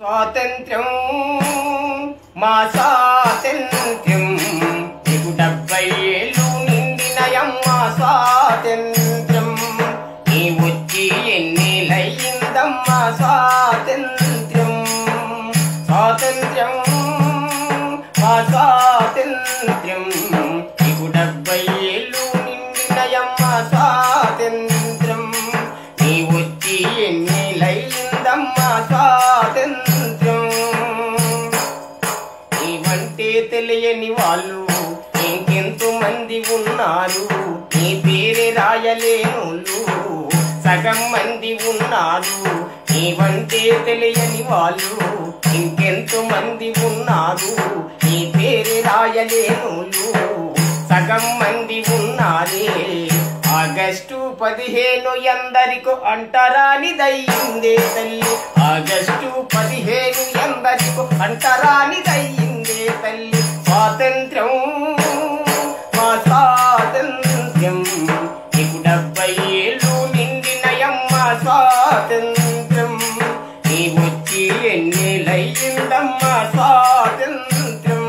స్వాతంత్ర్యం మా స్వాతంత్ర్యం నీకు డెబ్బై ఏళ్ళు నిండినయమ్మా స్వాతంత్ర్యం నీ వచ్చి ఎన్నేలయ్యిందమ్మా స్వాతంత్ర్యం స్వాతంత్ర్యం మా స్వాతంత్ర్యం నీకు డెబ్బై ఏళ్ళు నిండినయమ్మా స్వాతంత్ర్యం నీ వచ్చి ఎన్నేలయ్యిందమ్మా స్వాతంత్ర్యం నీవంటే తెలియని వాళ్ళు ఇంకెంతో మంది ఉన్నారు నీ పేరే రాయలేనోళ్ళు సగం మంది ఉన్నారు నీవంటే తెలియని వాళ్ళు ఇంకెంతో మంది ఉన్నారు నీ పేరే రాయలేనోళ్ళు సగం మంది ఉన్నారే ఆగస్టు పదిహేను ఎందరికో అంటరాని దయ్యిందే తల్లి ఆగస్టు పదిహేను ఎందరికో అంటరాని దయ్యిందే తల్లి స్వాతంత్ర్యం మా స్వాతంత్ర్యం నీకు డెబ్బై ఏళ్ళు నిండినయమ్మ స్వాతంత్ర్యం నీ వచ్చి ఎన్నేలయ్యిందమ్మా స్వాతంత్ర్యం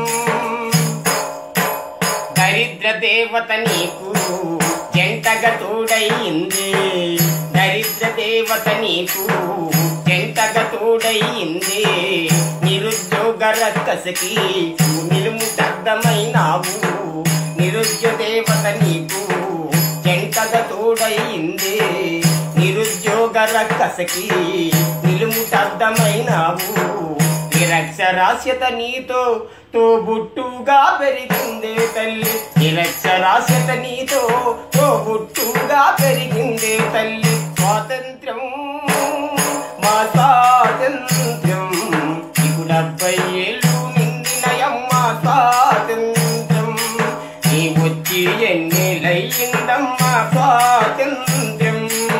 దరిద్ర దేవత నీకు జంటగా తోడయింది దరిద్ర దేవత నీకు జంటగా తోడయింది నిరుద్యోగ రక్కసకి నిలుము దగ్ధమైనావు నిరుద్యోగ దేవత నీకు జంటగా తోడయింది నిరుద్యోగ రక్కసకి నిలుము దగ్ధమైనావు నిరక్షరాస్యత నీతో తోబుట్టుగా పెరిగిందే తల్లి నిరక్షరాస్యత నీతో తోబుట్టుగా పెరిగిందే తల్లి స్వాతంత్ర్యం మా స్వాతంత్ర్యం నీకు డెబ్బై ఏళ్ళు నిండినయమ్మ స్వాతంత్ర్యం నీ వచ్చి ఎన్నేలయ్యిందమ్మా స్వాతంత్ర్యం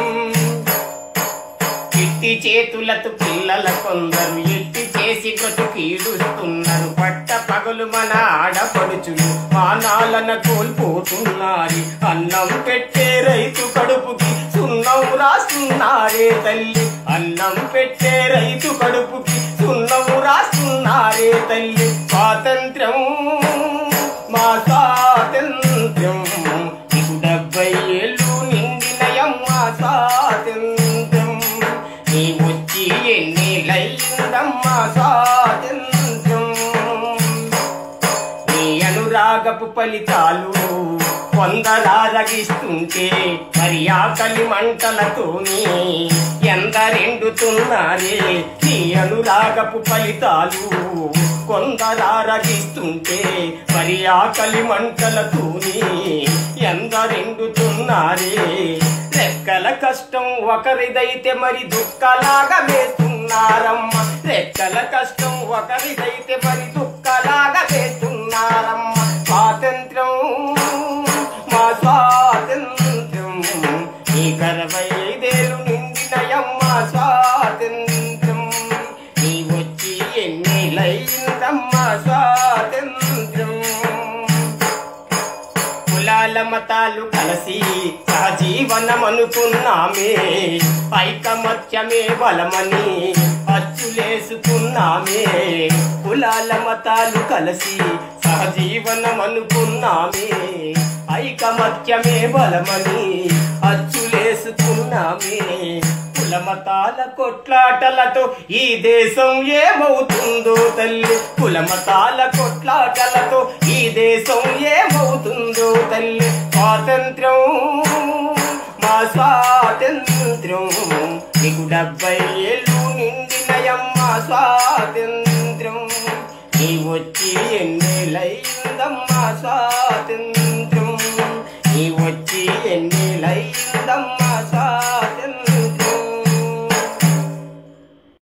ఎట్టి చేతులతో పిల్లల కొందరు ఎట్టి చేసి బ్రతుకీడుస్తున్నారు పట్ట పగలు మన ఆడపడుచులు మానాలన కోల్పోతున్నారు అన్నం పెట్టే రైతు కడుపుకి సున్నం రాస్తున్నారే తల్లి అన్నం పెట్టే రైతు కడుపుకి సున్నం రాస్తున్నారే తల్లి స్వాతంత్ర్యం మా స్వాతంత్ర్యం నీకు డెబ్బై ఏళ్ళు నిండినయమ్మ స్వాతంత్ర్యం నీ వచ్చి ఎన్నేలయ్యిందమ్మా స్వాతంత్ర్యం నీ అనురాగపు ఫలితాలు కొందరారగిస్తుంటే మరి ఆకలి మంటలతోని ఎందరెండుతున్నారే నీ అనురాగపు ఫలితాలు కొందరారగిస్తుంటే మరి ఆకలి మంటలతోని ఎందరెండుతున్నారే రెక్కల కష్టం ఒకరిదైతే మరి దుఃఖలాగా వేస్తున్నారమ్మ రెక్కల కష్టం ఒకరిదైతే మరి దుఃఖలాగా వేస్తున్నారమ్మ స్వాతంత్రం మా స్వాతంత్రం ఈ అరవై ఐదేళ్ళు నిండినయమ్మ స్వాతంత్రం నీ వచ్చి ఎన్నేలైందమ్మా స్వాతంత్రం కులాల మతాలు కలిసి సహజీవనం అనుకున్నామే ఐకమత్యమే బలమని అచ్చులేసుకున్నామే కులాల మతాలు కలిసి సహజీవనం అనుకున్నామే ఐకమత్యమే బలమని అచ్చులేసుకున్నామే కుల మతాల కొట్లాటలతో ఈ దేశం ఏమవుతుందో తల్లి కుల మతాల కొట్లాటలతో ఈ దేశం ఏమవుతుందో తల్లి స్వాతంత్ర్యం మా స్వాతంత్ర్యం నీకు డెబ్బై ఏళ్ళు నిండినయమ్మ స్వాతంత్ర్యం నీ వచ్చి ఎన్నేలైందమ్మా స్వాతంత్ర్యం